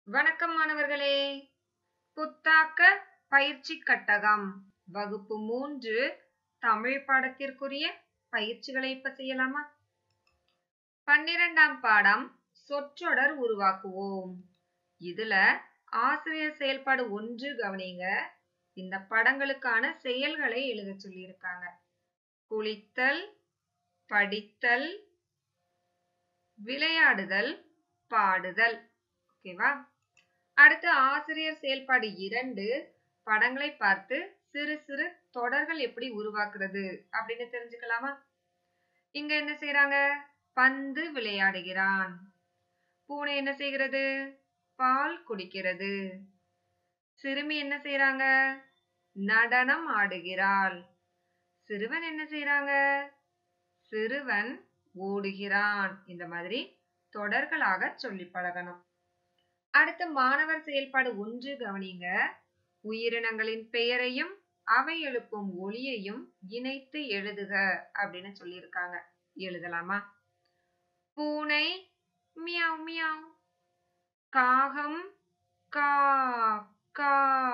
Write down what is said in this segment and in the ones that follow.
வணக்கம் மாணவர்களே புத்தாக்க பயிற்சி கட்டகம் வகுப்பு மூன்று தமிழ் பாடத்திற்குரிய பயிற்சிகளை இப்ப செய்யலாமா பன்னிரெண்டாம் பாடம் சொற்றொடர் உருவாக்குவோம் இதுல ஆசிரியர் செயல்பாடு ஒன்று கவனிங்க இந்த படங்களுக்கான செயல்களை எழுத சொல்லியிருக்காங்க குளித்தல் படித்தல் விளையாடுதல் பாடுதல் ஓகேவா அடுத்து ஆசிரியர் செயல்பாடு இரண்டு படங்களை பார்த்து சிறு சிறு தொடர்கள் எப்படி உருவாக்குறது அப்படின்னு தெரிஞ்சுக்கலாமா இங்க என்ன செய்யறாங்க பந்து விளையாடுகிறான் பூனை என்ன செய்கிறது பால் குடிக்கிறது சிறுமி என்ன செய்யறாங்க நடனம் ஆடுகிறாள் சிறுவன் என்ன செய்யறாங்க சிறுவன் ஓடுகிறான் இந்த மாதிரி தொடர்களாக சொல்லி பழகணும் அடுத்து மாணவர் செயல்பாடு ஒன்று கவனிங்க உயிரினங்களின் பெயரையும் அவை எழுப்பும் ஒளியையும் இணைத்து எழுதுக அப்படின்னு சொல்லியிருக்காங்க எழுதலாமா பூனை மியாவ் மியாவ் காகம் கா கா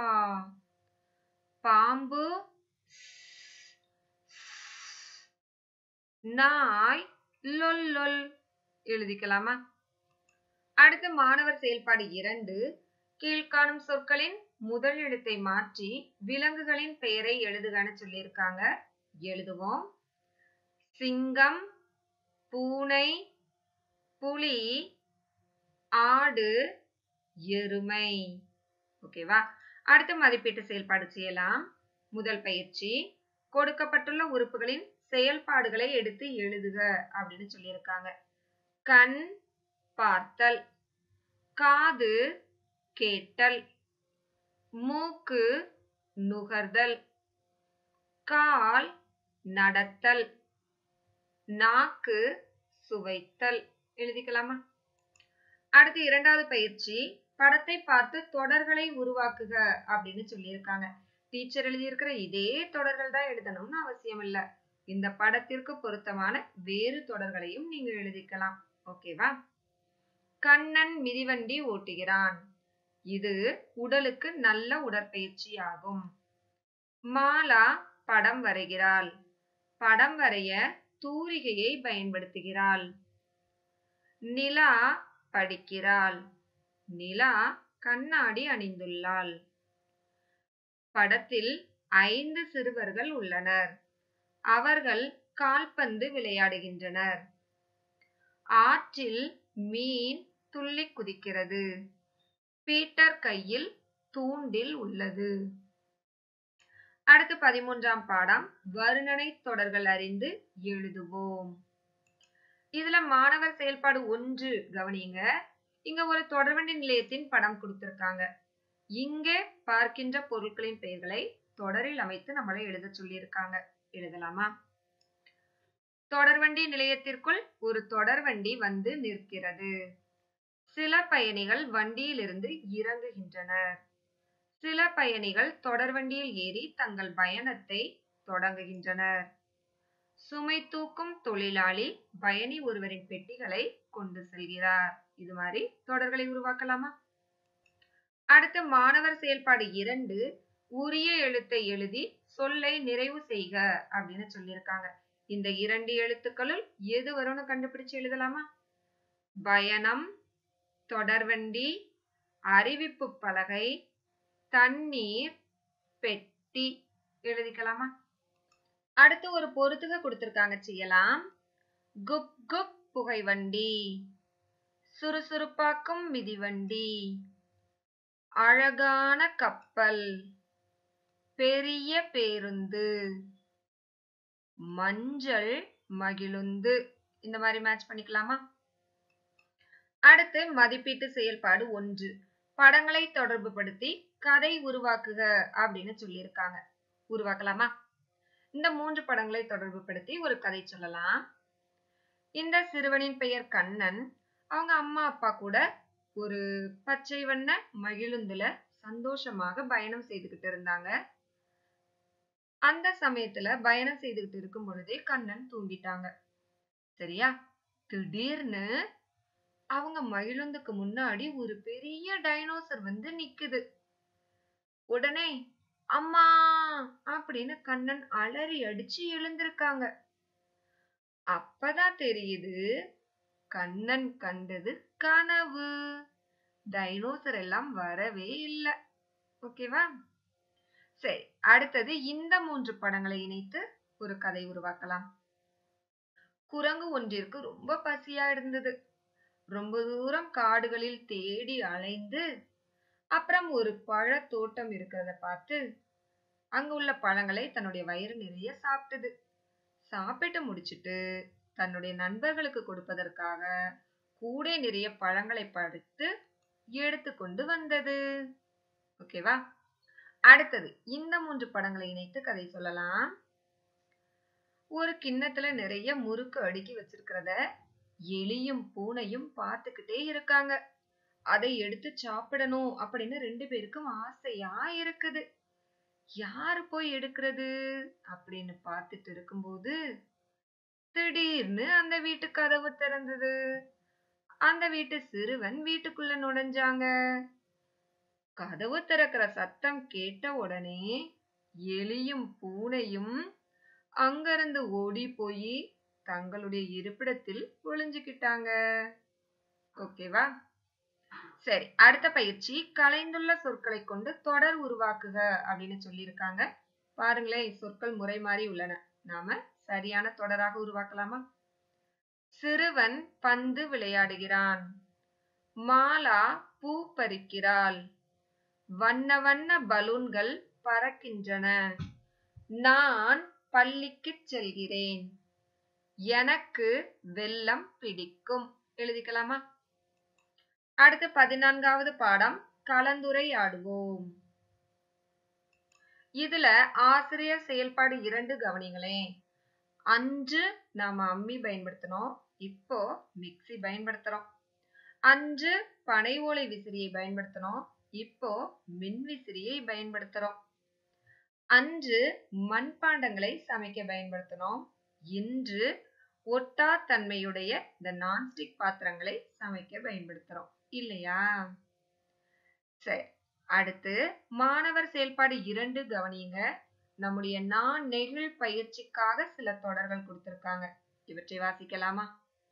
பாம்பு நாய் லொல் லொல் எழுதிக்கலாமா அடுத்து மாணவர் செயல்பாடு இரண்டு கீழ்காணும் சொற்களின் முதல் எழுத்தை மாற்றி விலங்குகளின் பெயரை எழுதுகன்னு சொல்லியிருக்காங்க எழுதுவோம் சிங்கம் பூனை புலி ஆடு எருமை ஓகேவா அடுத்து மதிப்பீட்டு செயல்பாடு செய்யலாம் முதல் பயிற்சி கொடுக்கப்பட்டுள்ள உறுப்புகளின் செயல்பாடுகளை எடுத்து எழுதுக அப்படின்னு சொல்லியிருக்காங்க கண் பார்த்தல் காது கேட்டல் மூக்கு நுகர்தல் கால் நடத்தல் நாக்கு சுவைத்தல் எழுதிக்கலாமா அடுத்து இரண்டாவது பயிற்சி படத்தை பார்த்து தொடர்களை உருவாக்குக அப்படின்னு சொல்லியிருக்காங்க டீச்சர் எழுதியிருக்கிற இதே தொடர்கள் தான் எழுதணும்னு அவசியம் இல்ல இந்த படத்திற்கு பொருத்தமான வேறு தொடர்களையும் நீங்க எழுதிக்கலாம் ஓகேவா கண்ணன் மிதிவண்டி ஓட்டுகிறான் இது உடலுக்கு நல்ல உடற்பயிற்சி ஆகும் மாலா படம் வரைகிறாள் படம் வரைய தூரிகையை பயன்படுத்துகிறாள் நிலா படிக்கிறாள் நிலா கண்ணாடி அணிந்துள்ளாள் படத்தில் ஐந்து சிறுவர்கள் உள்ளனர் அவர்கள் கால்பந்து விளையாடுகின்றனர் ஆற்றில் மீன் துள்ளி குதிக்கிறது பீட்டர் கையில் தூண்டில் உள்ளது அடுத்து பதிமூன்றாம் பாடம் வருணனை தொடர்கள் அறிந்து எழுதுவோம் இதுல மாணவர் செயல்பாடு ஒன்று கவனிங்க இங்க ஒரு தொடர்வண்டி நிலையத்தின் படம் கொடுத்திருக்காங்க இங்கே பார்க்கின்ற பொருட்களின் பெயர்களை தொடரில் அமைத்து நம்மளை எழுத சொல்லியிருக்காங்க எழுதலாமா தொடர்வண்டி நிலையத்திற்குள் ஒரு தொடர்வண்டி வந்து நிற்கிறது சில பயணிகள் வண்டியிலிருந்து இறங்குகின்றனர் சில பயணிகள் தொடர்வண்டியில் ஏறி தங்கள் பயணத்தை தொடங்குகின்றனர் சுமை தூக்கும் தொழிலாளி பயணி ஒருவரின் பெட்டிகளை கொண்டு செல்கிறார் இது மாதிரி தொடர்களை உருவாக்கலாமா அடுத்து மாணவர் செயல்பாடு இரண்டு உரிய எழுத்தை எழுதி சொல்லை நிறைவு செய்க அப்படின்னு சொல்லியிருக்காங்க இந்த இரண்டு எழுத்துக்களுள் எது வரும்னு கண்டுபிடிச்சு எழுதலாமா பயணம் தொடர்வண்டி அறிவிப்பு பலகை தண்ணீர் பெட்டி எழுதிக்கலாமா அடுத்து ஒரு பொறுத்துக கொடுத்திருக்காங்க செய்யலாம் குப் குப் புகைவண்டி சுறுசுறுப்பாக்கும் மிதிவண்டி அழகான கப்பல் பெரிய பேருந்து மஞ்சள் மகிழுந்து இந்த மாதிரி மேட்ச் பண்ணிக்கலாமா அடுத்து மதிப்பீட்டு செயல்பாடு ஒன்று படங்களை தொடர்பு படுத்தி கதை உருவாக்குக அப்படின்னு சொல்லியிருக்காங்க உருவாக்கலாமா இந்த மூன்று படங்களை தொடர்பு படுத்தி ஒரு கதை சொல்லலாம் இந்த சிறுவனின் பெயர் கண்ணன் அவங்க அம்மா அப்பா கூட ஒரு பச்சை வண்ண மகிழுந்துல சந்தோஷமாக பயணம் செய்துகிட்டு இருந்தாங்க அந்த சமயத்துல பயணம் செய்துகிட்டு இருக்கும் பொழுதே கண்ணன் தூங்கிட்டாங்க சரியா திடீர்னு அவங்க மகிழுந்துக்கு முன்னாடி ஒரு பெரிய டைனோசர் வந்து நிக்குது உடனே அம்மா அப்படின்னு கண்ணன் அலறி அடிச்சு எழுந்திருக்காங்க அப்பதான் தெரியுது கண்ணன் கண்டது கனவு டைனோசர் எல்லாம் வரவே இல்லை ஓகேவா சரி அடுத்தது இந்த மூன்று படங்களை இணைத்து ஒரு கதை உருவாக்கலாம் குரங்கு ஒன்றிற்கு ரொம்ப பசியா இருந்தது ரொம்ப தூரம் காடுகளில் தேடி அலைந்து அப்புறம் ஒரு பழ தோட்டம் இருக்கிறத பார்த்து அங்க உள்ள பழங்களை தன்னுடைய வயிறு நிறைய சாப்பிட்டது சாப்பிட்டு முடிச்சிட்டு தன்னுடைய நண்பர்களுக்கு கொடுப்பதற்காக கூடை நிறைய பழங்களை பறித்து எடுத்துக்கொண்டு வந்தது ஓகேவா அடுத்தது இந்த மூன்று படங்களை இணைத்து கதை சொல்லலாம் ஒரு கிண்ணத்துல நிறைய முறுக்கு அடுக்கி வச்சிருக்கிறத எலியும் பூனையும் பார்த்துக்கிட்டே இருக்காங்க அதை எடுத்து சாப்பிடணும் அப்படின்னு ரெண்டு பேருக்கும் ஆசையா இருக்குது யாரு போய் எடுக்கிறது அப்படின்னு பார்த்துட்டு இருக்கும்போது திடீர்னு அந்த வீட்டு கதவு திறந்தது அந்த வீட்டு சிறுவன் வீட்டுக்குள்ள நுழைஞ்சாங்க கதவு திறக்கிற சத்தம் கேட்ட உடனே எலியும் பூனையும் அங்கிருந்து ஓடி போய் தங்களுடைய இருப்பிடத்தில் ஒளிஞ்சுக்கிட்டாங்க ஓகேவா சரி அடுத்த பயிற்சி கலைந்துள்ள சொற்களை கொண்டு தொடர் உருவாக்குக அப்படின்னு சொல்லியிருக்காங்க பாருங்களேன் சொற்கள் முறை மாறி உள்ளன நாம சரியான தொடராக உருவாக்கலாமா சிறுவன் பந்து விளையாடுகிறான் மாலா பூ பறிக்கிறாள் வண்ண வண்ண பலூன்கள் பறக்கின்றன நான் பள்ளிக்கு செல்கிறேன் எனக்கு வெள்ளம் பிடிக்கும் எழுதிக்கலாமா அடுத்து பதினான்காவது பாடம் கலந்துரையாடுவோம் இதுல ஆசிரியர் செயல்பாடு இரண்டு கவனிங்களேன் அன்று நாம அம்மி பயன்படுத்தினோம் இப்போ மிக்சி பயன்படுத்துறோம் அன்று பனை ஓலை விசிறியை பயன்படுத்தினோம் இப்போ மின் விசிறியை பயன்படுத்துறோம் அன்று மண்பாண்டங்களை சமைக்க பயன்படுத்தினோம் இன்று ஒட்டா தன்மையுடைய இந்த நான்ஸ்டிக் பாத்திரங்களை சமைக்க பயன்படுத்துறோம் இல்லையா சரி அடுத்து மாணவர் செயல்பாடு இரண்டு கவனியுங்க நம்முடைய நான் நெகிழ் பயிற்சிக்காக சில தொடர்கள் கொடுத்திருக்காங்க இவற்றை வாசிக்கலாமா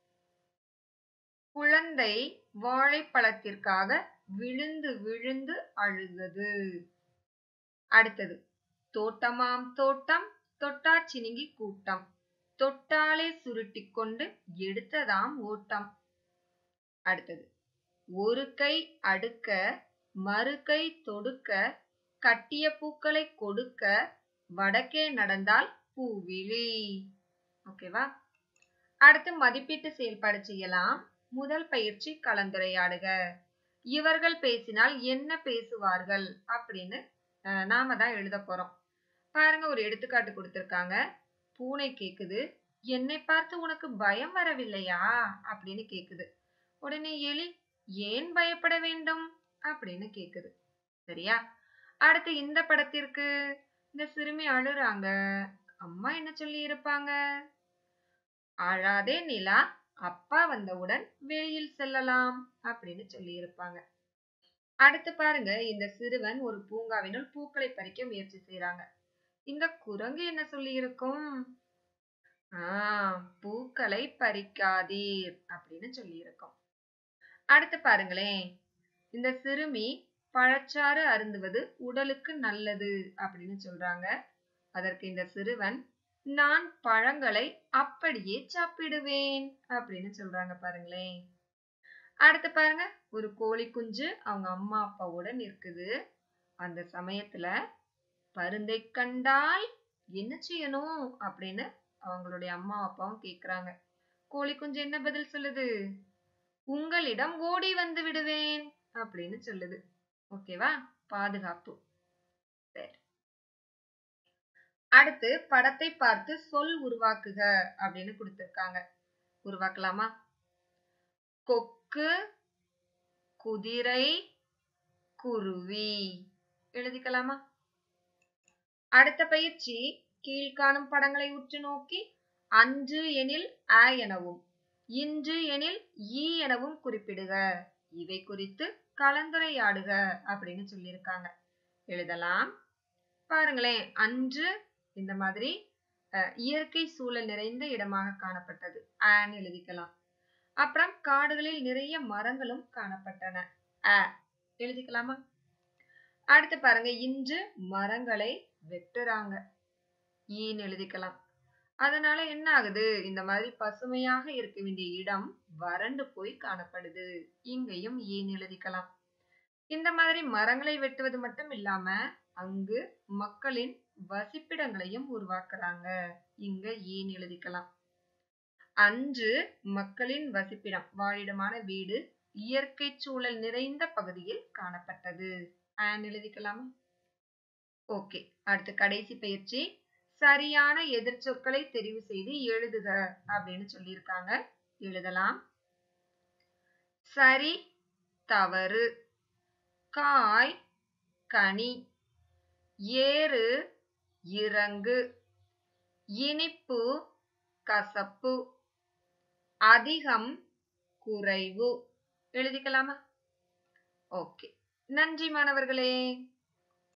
குழந்தை வாழைப்பழத்திற்காக விழுந்து விழுந்து அழுதது அடுத்தது தோட்டமாம் தோட்டம் தொட்டா சினிங்கி கூட்டம் தொட்டாலே சுருட்டி கொண்டு எடுத்ததாம் ஓட்டம் அடுத்தது ஒரு கை அடுக்க மறு கை தொடுக்க கட்டிய பூக்களை கொடுக்க வடக்கே நடந்தால் பூவிழி ஓகேவா அடுத்து மதிப்பீட்டு செயல்பாடு செய்யலாம் முதல் பயிற்சி கலந்துரையாடுக இவர்கள் பேசினால் என்ன பேசுவார்கள் அப்படின்னு நாம தான் எழுத போறோம் பாருங்க ஒரு எடுத்துக்காட்டு கொடுத்திருக்காங்க பூனை கேக்குது என்னை பார்த்து உனக்கு பயம் வரவில்லையா அப்படின்னு கேக்குது உடனே எலி ஏன் பயப்பட வேண்டும் அப்படின்னு கேக்குது சரியா அடுத்து இந்த படத்திற்கு இந்த சிறுமி அழுறாங்க அம்மா என்ன சொல்லி இருப்பாங்க அழாதே நிலா அப்பா வந்தவுடன் வெளியில் செல்லலாம் அப்படின்னு சொல்லி இருப்பாங்க அடுத்து பாருங்க இந்த சிறுவன் ஒரு பூங்காவினுள் பூக்களை பறிக்க முயற்சி செய்யறாங்க இந்த குரங்கு என்ன சொல்லி இருக்கும் ஆஹ் பூக்களை பறிக்காதீர் அப்படின்னு சொல்லி இருக்கும் அடுத்து பாருங்களேன் இந்த சிறுமி பழச்சாறு அருந்துவது உடலுக்கு நல்லது அப்படின்னு சொல்றாங்க அதற்கு இந்த சிறுவன் நான் பழங்களை அப்படியே சாப்பிடுவேன் அப்படின்னு சொல்றாங்க பாருங்களேன் அடுத்து பாருங்க ஒரு கோழி குஞ்சு அவங்க அம்மா அப்பாவோட நிற்குது அந்த சமயத்துல பருந்தை கண்டால் என்ன செய்யணும் அப்படின்னு அவங்களுடைய அம்மா அப்பாவும் கேக்குறாங்க கோழி குஞ்சு என்ன பதில் சொல்லுது உங்களிடம் ஓடி வந்து விடுவேன் அப்படின்னு சொல்லுது ஓகேவா பாதுகாப்பு சரி அடுத்து படத்தை பார்த்து சொல் உருவாக்குக அப்படின்னு கொடுத்திருக்காங்க உருவாக்கலாமா கொக்கு குதிரை குருவி எழுதிக்கலாமா அடுத்த பயிற்சி கீழ்காணும் படங்களை உற்று நோக்கி அன்று எனில் ஆ எனவும் இன்று எனில் ஈ எனவும் குறிப்பிடுக இவை குறித்து கலந்துரையாடுக அப்படின்னு சொல்லியிருக்காங்க எழுதலாம் பாருங்களேன் அன்று இந்த மாதிரி இயற்கை சூழல் நிறைந்த இடமாக காணப்பட்டது ஆன்னு எழுதிக்கலாம் அப்புறம் காடுகளில் நிறைய மரங்களும் காணப்பட்டன அ எழுதிக்கலாமா அடுத்து பாருங்க இன்று மரங்களை வெட்டுறாங்க ஈன்னு எழுதிக்கலாம் அதனால என்ன ஆகுது இந்த மாதிரி பசுமையாக இருக்க வேண்டிய இடம் வறண்டு போய் காணப்படுது இங்கேயும் ஈன்னு எழுதிக்கலாம் இந்த மாதிரி மரங்களை வெட்டுவது மட்டும் இல்லாம அங்கு மக்களின் வசிப்பிடங்களையும் உருவாக்குறாங்க இங்க ஈன்னு எழுதிக்கலாம் அன்று மக்களின் வசிப்பிடம் வாழிடமான வீடு இயற்கை சூழல் நிறைந்த பகுதியில் காணப்பட்டது ஆன் எழுதிக்கலாமா ஓகே அடுத்து கடைசி பயிற்சி சரியான எதிர்ச்சொற்களை தெரிவு செய்து எழுதுக அப்படின்னு சொல்லியிருக்காங்க எழுதலாம் சரி தவறு காய் கனி ஏறு இறங்கு இனிப்பு கசப்பு அதிகம் குறைவு எழுதிக்கலாமா ஓகே நன்றி மாணவர்களே